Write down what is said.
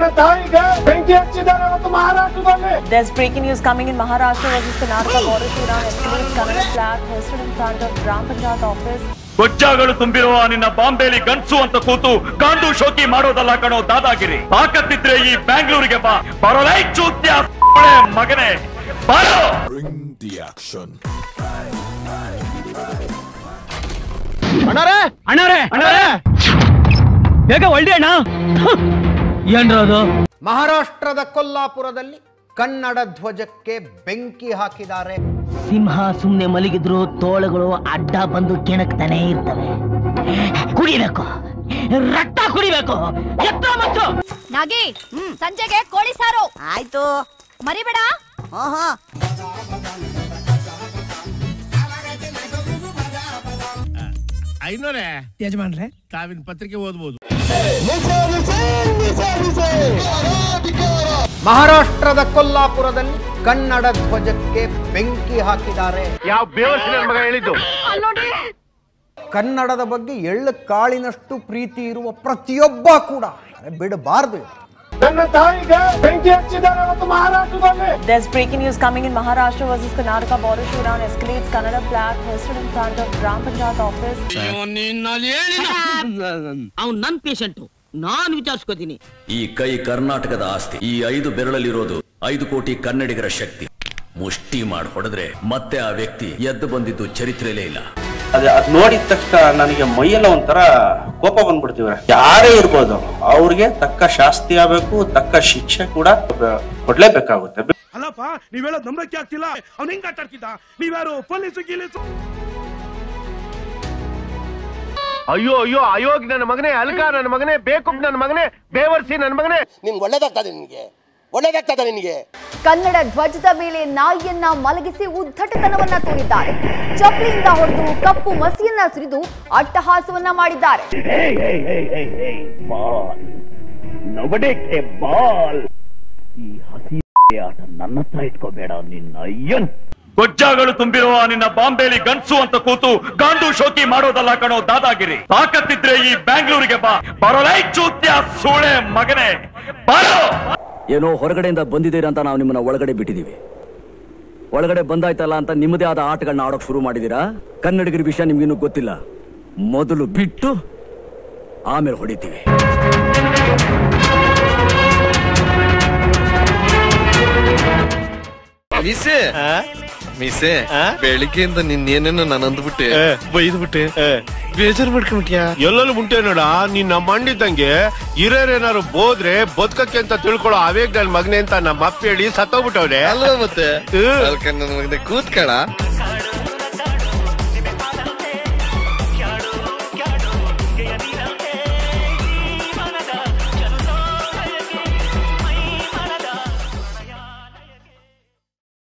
ನನ್ನ ತಾಯಿಗೆ ಬೆಂಕಿ ಹಚ್ಚಿದ್ದಾರೆ ಮತ್ತು ಮಹಾರಾಷ್ಟ್ರದಲ್ಲಿ There's breaking news coming in Maharashtra versus Karnataka border showdown escalates Kannada flag hosted in front of Gram Panchayat office. ಗೊಜ್ಜಾಗಳು ತುಂಬಿರುವ ನಿನ್ನ ಬಾಂಬೆಲಿ ಗನ್ಸು ಅಂತ ಕೂತು ಗಾಂಡು ಶೋಕಿ ಮಾಡೋದಲ್ಲ ಕಣೋ ದಾದಾಗಿರಿ ತಾಕತ್ತಿದ್ರೆ ಈ ಬ್ಯಾಂಗ್ಳೂರಿಗೆ ಬಾ ಬರೋಲೈ ಚೂತ್ಯ ಮಗನೇ ಬಾರೋ Bring the action. ಅಣ್ಣಾರೇ ಅಣ್ಣಾರೇ ಅಣ್ಣಾರೇ ಬೇಗ ಒಳ್ಳೆ ಅಣ್ಣ ಏನ್ರ ಅದು ಮಹಾರಾಷ್ಟ್ರದ ಕೊಲ್ಲಾಪುರದಲ್ಲಿ ಕನ್ನಡ ಧ್ವಜಕ್ಕೆ ಬೆಂಕಿ ಹಾಕಿದ್ದಾರೆ ಸಿಂಹ ಸುಮ್ನೆ ಮಲಗಿದ್ರು ತೋಳುಗಳು ಅಡ್ಡ ಬಂದು ಕೆಣಕ್ತಾನೆ ಇರ್ತವೆ ಕುಡಿಬೇಕು ರಕ್ತ ಕುಡಿಬೇಕು ಎತ್ತ ಮತ್ತು ನಾಗಿ ಸಂಜೆಗೆ ಕೋಳಿ ಸಾರು ಆಯ್ತು ಮರಿಬೇಡ ಐನೋರೆ ಯಜಮಾನ್ರೆ ತಾವಿನ ಪತ್ರಿಕೆ ಓದ್ಬೋದು ಮಹಾರಾಷ್ಟ್ರದ ಕೊಲ್ಲಾಪುರದಲ್ಲಿ ಕನ್ನಡ ಧ್ವಜಕ್ಕೆ ಬೆಂಕಿ ಹಾಕಿದ್ದಾರೆ ಯಾವ ಬೇವರ್ಸಿನ ಮಗ ಹೇಳಿದ್ದು ಕನ್ನಡದ ಬಗ್ಗೆ ಎಳ್ಳು ಕಾಳಿನಷ್ಟು ಪ್ರೀತಿ ಇರುವ ಪ್ರತಿಯೊಬ್ಬ ಕೂಡ ಬಿಡಬಾರ್ದು ಇದು. ನನ್ನ ತಾಯಿಗೆ ಬೆಂಕಿ ಹಚ್ಚಿದ್ದಾರೆ ಮತ್ತು ಮಹಾರಾಷ್ಟ್ರದಲ್ಲಿ There's breaking news coming in Maharashtra versus Karnataka border showdown escalates Kannada flag hosted in front of Gram Panchayat office. ಅವ್ನು ನನ್ ಪೇಷಂಟು ನಾನ್ ವಿಚಾರಿಸ್ಕೋತೀನಿ ಈ ಕೈ ಕರ್ನಾಟಕದ ಆಸ್ತಿ ಈ ಐದು ಬೆರಳಲ್ಲಿರೋದು ಐದು ಕೋಟಿ ಕನ್ನಡಿಗರ ಶಕ್ತಿ ಮುಷ್ಟಿ ಮಾಡಿ ಹೊಡೆದ್ರೆ ಮತ್ತೆ ಆ ವ್ಯಕ್ತಿ ಎದ್ದು ಬಂದಿದ್ದು ಚರಿತ್ರೆಯಲ್ಲೇ ಇಲ್ಲ ಅದೇ ಅದ್ ನೋಡಿದ ತಕ್ಷಣ ನನಗೆ ಮೈಯೆಲ್ಲ ಒಂಥರ ಕೋಪ ಬಂದ್ಬಿಡ್ತೀವ್ರೆ ಯಾರೇ ಇರ್ಬೋದು ಅವ್ರಿಗೆ ತಕ್ಕ ಶಾಸ್ತಿ ಆಗ್ಬೇಕು ತಕ್ಕ ಶಿಕ್ಷೆ ಕೂಡ ಕೊಡ್ಲೇಬೇಕಾಗುತ್ತೆ ಅಲ್ಲಪ್ಪ ನೀವ್ ಹೇಳೋದ್ ನಂಬಕ್ಕೆ ಆಗ್ತಿಲ್ಲ ಅವ್ನ ಹೆಂಗ್ ಆಟಾಡ್ತಿದ್ದ ನೀವ್ಯಾರು ಪೊಲೀಸು ಗೀಲೀಸು ಅಯ್ಯೋ ಅಯ್ಯೋ ಅಯೋಗ್ ನನ್ನ ಮಗನೇ ಅಲ್ಕ ನನ್ನ ಮಗನೇ ಬೇಕು ನನ್ನ ಮಗನೇ ಬೇವರ್ಸಿ ನನ್ನ ಮಗನೇ ನಿಮ್ಗೆ ಒಳ್ಳೇದಾಗ್ತದೆ ನಿನ್ಗೆ ಒಳ್ಳೇದಾಗ್ತದೆ ನಿನಗೆ ಕನ್ನಡ ಧ್ವಜದ ಮೇಲೆ ನಾಯಿಯನ್ನ ಮಲಗಿಸಿ ಉದ್ದಟತನವನ್ನ ತೋರಿದ್ದಾರೆ ಚಪ್ಪಲಿಯಿಂದ ಹೊಡೆದು ಕಪ್ಪು ಮಸಿಯನ್ನ ಸುರಿದು ಅಟ್ಟಹಾಸವನ್ನ ಮಾಡಿದ್ದಾರೆ ಗೊಜ್ಜಾಗಳು ತುಂಬಿರುವ ನಿನ್ನ ಬಾಂಬೆಲಿ ಗನ್ಸು ಅಂತ ಕೂತು ಗಾಂಡು ಶೋಕಿ ಮಾಡೋದಲ್ಲ ಕಣೋ ದಾದಾಗಿರಿ ತಾಕತ್ತಿದ್ರೆ ಈ ಬ್ಯಾಂಗ್ಳೂರಿಗೆ ಬಾ ಬರೋಲೈ ಚೂತ್ಯ ಸೂಳೆ ಮಗನೇ ಬಾರೋ ಏನೋ ಹೊರಗಡೆಯಿಂದ ಬಂದಿದ್ದೀರಾ ಅಂತ ನಾವು ನಿಮ್ಮನ್ನ ಒಳಗಡೆ ಬಿಟ್ಟಿದೀವಿ ಒಳಗಡೆ ಬಂದಾಯ್ತಲ್ಲ ಅಂತ ನಿಮ್ಮದೇ ಆದ ಆಟಗಳನ್ನ ಆಡೋಕ್ ಶುರು ಮಾಡಿದೀರಾ ಕನ್ನಡಿಗರ ವಿಷಯ ನಿಮ್ಗಿನ್ನೂ ಗೊತ್ತಿಲ್ಲ ಮೊದಲು ಬಿಟ್ಟು ಆಮೇಲೆ ಹೊಡಿತೀವಿ ಮಿಸೆ ಮಿಸೆ ಬೆಳಿಗ್ಗೆಯಿಂದ ನಿನ್ನೇನೇನೋ ನಾನು ಅಂದ್ಬಿಟ್ಟೆ ಬೈದ್ಬಿಟ್ಟೆ ಬೇಜಾರ್ ಮಾಡ್ಕೊಂಬಿಟ್ಯಾ ಎಲ್ಲೆಲ್ಲೂ ಉಂಟೆ ನೋಡ ನಿನ್ನ ಮಂಡಿದ್ದಂಗೆ ಹಿರಿಯರೇನಾರು ಬೋದ್ರೆ ಬದುಕಕ್ಕೆ ಅಂತ ತಿಳ್ಕೊಳ್ಳೋ ಅವೇಗ್ ನನ್ ಮಗನೆ ಅಂತ ನಮ್ಮ ಅಪ್ಪ ಹೇಳಿ ಸತ್ತೋಗ್ಬಿಟ್ಟವ್ರೆ ಅಲ್ವಾ ಮತ್ತೆ ಹ್ಮ್. ಅದಕ್ಕೆ ನನ್ನ ಮಗನೆ ಕೂತ್ಕಳ